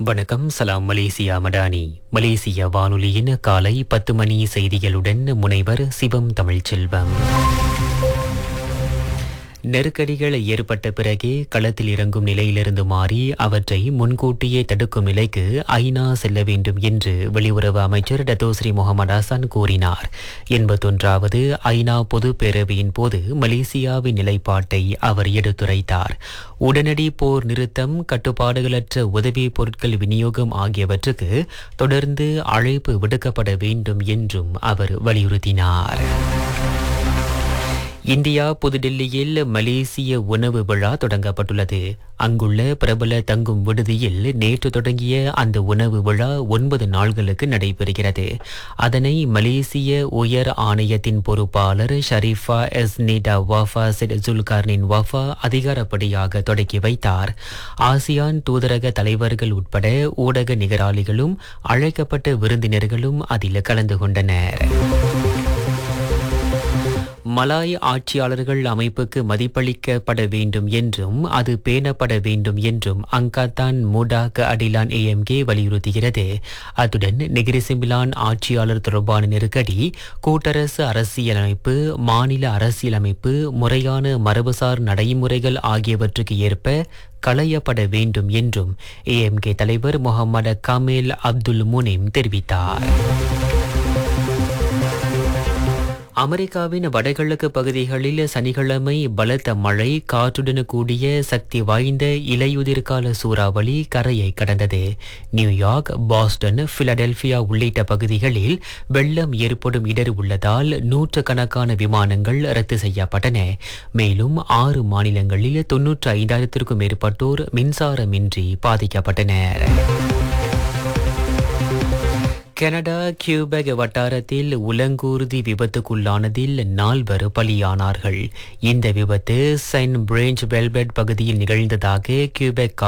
வணக்கம் சலாம் மலேசியா மடானி மலேசிய வானொலியின் காலை பத்து மணி செய்திகளுடன் முனைவர் சிவம் தமிழ்ச்செல்வம் நெருக்கடிகள் ஏற்பட்ட பிறகே களத்தில் இறங்கும் நிலையிலிருந்து மாறி அவற்றை முன்கூட்டியே தடுக்கும் நிலைக்கு ஐநா செல்ல வேண்டும் என்று வெளியுறவு அமைச்சர் டத்தோஸ்ரீ முகமது ஹசன் கூறினார் எண்பத்தொன்றாவது ஐநா பொது பேரவையின் போது மலேசியாவின் நிலைப்பாட்டை அவர் எடுத்துரைத்தார் உடனடி போர் நிறுத்தம் கட்டுப்பாடுகளற்ற உதவி பொருட்கள் விநியோகம் ஆகியவற்றுக்கு தொடர்ந்து அழைப்பு விடுக்கப்பட வேண்டும் என்றும் அவர் வலியுறுத்தினார் இந்தியா புதுடில்லியில் மலேசிய உணவு விழா தொடங்கப்பட்டுள்ளது அங்குள்ள பிரபல தங்கும் விடுதியில் நேற்று தொடங்கிய அந்த உணவு விழா ஒன்பது நாள்களுக்கு நடைபெறுகிறது அதனை மலேசிய உயர் ஆணையத்தின் பொறுப்பாளர் Sharifah Esnida Wafa Syed Zulkarnain Wafa அதிகாரப்படியாக தொடக்கி வைத்தார் ஆசியான் தூதரக தலைவர்கள் உட்பட ஊடக நிகராளிகளும் அழைக்கப்பட்ட விருந்தினர்களும் அதில் கலந்து கொண்டனர் மலாய் ஆட்சியாளர்கள் அமைப்புக்கு மதிப்பளிக்கப்பட வேண்டும் என்றும் அது பேணப்பட வேண்டும் என்றும் அங்காத்தான் மூடாக் அடிலான் ஏஎம்கே வலியுறுத்துகிறது அத்துடன் நெகிரிசிமிலான் ஆட்சியாளர் தொடர்பான நெருக்கடி கூட்டரசு அரசியலமைப்பு மாநில அரசியலமைப்பு முறையான மரபுசார் நடைமுறைகள் ஆகியவற்றுக்கு ஏற்ப களையப்பட வேண்டும் என்றும் ஏஎம்கே தலைவர் முகமது கமேல் அப்துல் முனிம் தெரிவித்தார் அமெரிக்காவின் வடகிழக்கு பகுதிகளில் சனிக்கிழமை பலத்த மழை காற்றுடன் கூடிய சக்தி வாய்ந்த இலையுதிர்கால சூறாவளி கரையை கடந்தது நியூயார்க் பாஸ்டன் பிலடெல்பியா உள்ளிட்ட பகுதிகளில் வெள்ளம் ஏற்படும் இடர் உள்ளதால் நூற்றுக்கணக்கான விமானங்கள் ரத்து செய்யப்பட்டன மேலும் ஆறு மாநிலங்களில் தொன்னூற்று ஐந்தாயிரத்திற்கும் மேற்பட்டோர் மின்சாரமின்றி பாதிக்கப்பட்டனர் கனடா கியூபெக் வட்டாரத்தில் உலங்கூர்தி விபத்துக்குள்ளானதில் நால்வர் பலியானார்கள் இந்த விபத்து செயின்ட் பிரெஞ்ச் வெல்பெட் பகுதியில் நிகழ்ந்ததாக கியூபெக்